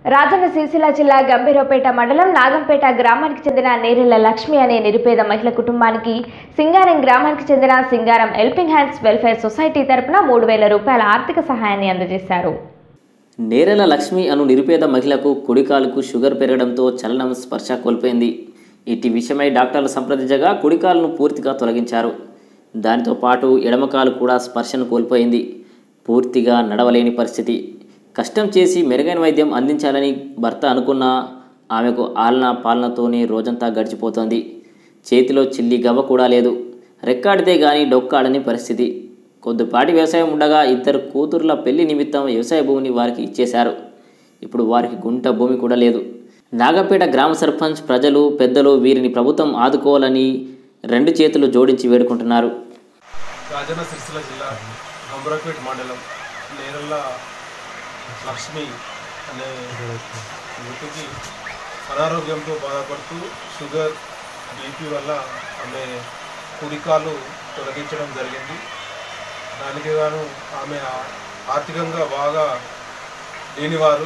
రాజన్న సిరిసిల్ల జిల్లా గంభీరపేట మండలం నాగంపేట గ్రామానికి చెందిన నేరెళ్ల లక్ష్మి అనే నిరుపేద మహిళ కుటుంబానికి సింగారం గ్రామానికి చెందిన Singaram helping hands welfare society తరపున మూడు వేల రూపాయల ఆర్థిక సహాయాన్ని అందజేశారు నేరెల లక్ష్మి అను నిరుపేద మహిళకు కుడికాలుకు షుగర్ పెరగడంతో చలనం స్పర్శ కోల్పోయింది ఇటు విషయమై డాక్టర్లు సంప్రదించగా కుడికాలును పూర్తిగా తొలగించారు దానితో పాటు ఎడమకాలు కూడా స్పర్శను కోల్పోయింది పూర్తిగా నడవలేని పరిస్థితి కష్టం చేసి మెరుగైన వైద్యం అందించాలని భర్త అనుకున్నా ఆమెకు ఆలన పాలనతోనే రోజంతా గడిచిపోతోంది చేతిలో చిల్లి గవ్వ కూడా లేదు రెక్కాడితే గాని డొక్కాడని పరిస్థితి కొద్దిపాటి వ్యవసాయం ఉండగా ఇద్దరు కూతుర్ల పెళ్లి నిమిత్తం వ్యవసాయ భూమిని వారికి ఇచ్చేశారు ఇప్పుడు వారికి గుంట భూమి కూడా లేదు నాగపేట గ్రామ సర్పంచ్ ప్రజలు పెద్దలు వీరిని ప్రభుత్వం ఆదుకోవాలని రెండు చేతులు జోడించి వేడుకుంటున్నారు రాజన్న సిరిసిల్ల జిల్లా గంబరపేట మండలం నేరల్ల లక్ష్మి అనే యువతికి అనారోగ్యంతో బాధపడుతూ షుగర్ బీపీ వల్ల ఆమె కుడికాలు తొలగించడం జరిగింది దానికి గాను ఆమె ఆ- ఆర్థికంగా బాగా లేనివారు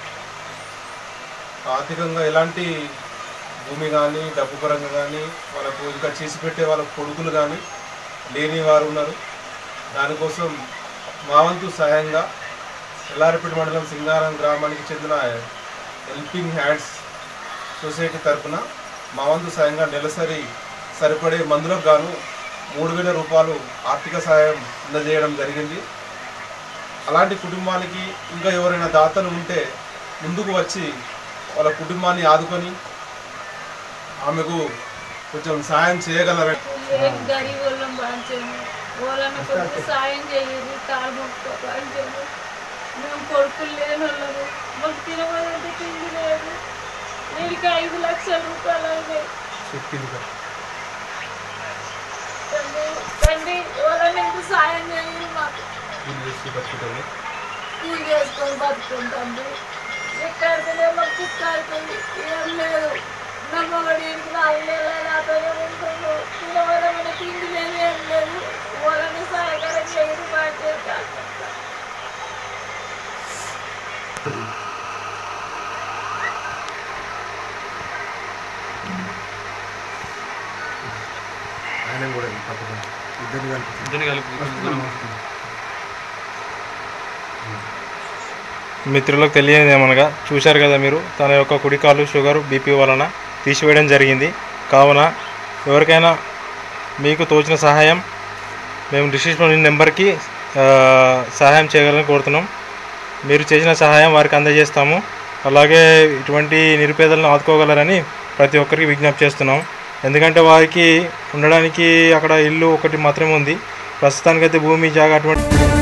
ఆర్థికంగా ఎలాంటి భూమి కానీ డబ్బు పరంగా కానీ వాళ్ళకు ఇంకా చేసి పెట్టే వాళ్ళ కొడుకులు కానీ లేని వారు ఉన్నారు దానికోసం మా వంతు సహాయంగా ఎల్లారిపేట మండలం సింగారం గ్రామానికి చెందిన హెల్పింగ్ హ్యాండ్స్ సొసైటీ తరపున మా వంతు సాయంగా నెలసరి సరిపడే మందులకు గాను మూడు వేల రూపాయలు ఆర్థిక సహాయం అందజేయడం జరిగింది అలాంటి కుటుంబానికి ఇంకా ఎవరైనా దాతలు ఉంటే ముందుకు వచ్చి వాళ్ళ కుటుంబాన్ని ఆదుకొని ఆమెకు కొంచెం సాయం చేయగలరని ఏం గరీబ్ వాళ్ళం బాంచాము వాళ్ళని కొంచెం సాయం చేయరు కాలు మొక్క బాంచాము మేము కొడుకులు లేని వాళ్ళము మాకు తినబడి తిండి లేదు వీరికి ఐదు లక్షల రూపాయలు అయినాయి తండ్రి తండ్రి వాళ్ళని ఎంత సాయం చేయరు మాకు కూలి చేసుకొని బతుకుంటుంది ఎక్కడికి మాకు కుక్కాడుతుంది ఏం లేదు నమ్మబడి నాలుగు నెలలు నాతోనే ఉంటుండు తినవరమైన తిండి లేదు ఏం లేదు వాళ్ళని సహకారం చేయరు బాధ్యత మిత్రులకు తెలియనిది ఏమనగా చూశారు కదా మీరు తన యొక్క కుడికాలు షుగర్ బీపీ వలన తీసివేయడం జరిగింది కావున ఎవరికైనా మీకు తోచిన సహాయం మేము డిస్క్రిప్షన్ నెంబర్కి ఆ, సహాయం చేయగలని కోరుతున్నాం మీరు చేసిన సహాయం వారికి అందజేస్తాము అలాగే ఇటువంటి నిరుపేదలను ఆదుకోగలరని ప్రతి ఒక్కరికి విజ్ఞప్తి చేస్తున్నాం ఎందుకంటే వారికి ఉండడానికి అక్కడ ఇల్లు ఒకటి మాత్రమే ఉంది ప్రస్తుతానికైతే భూమి జాగా అటువంటి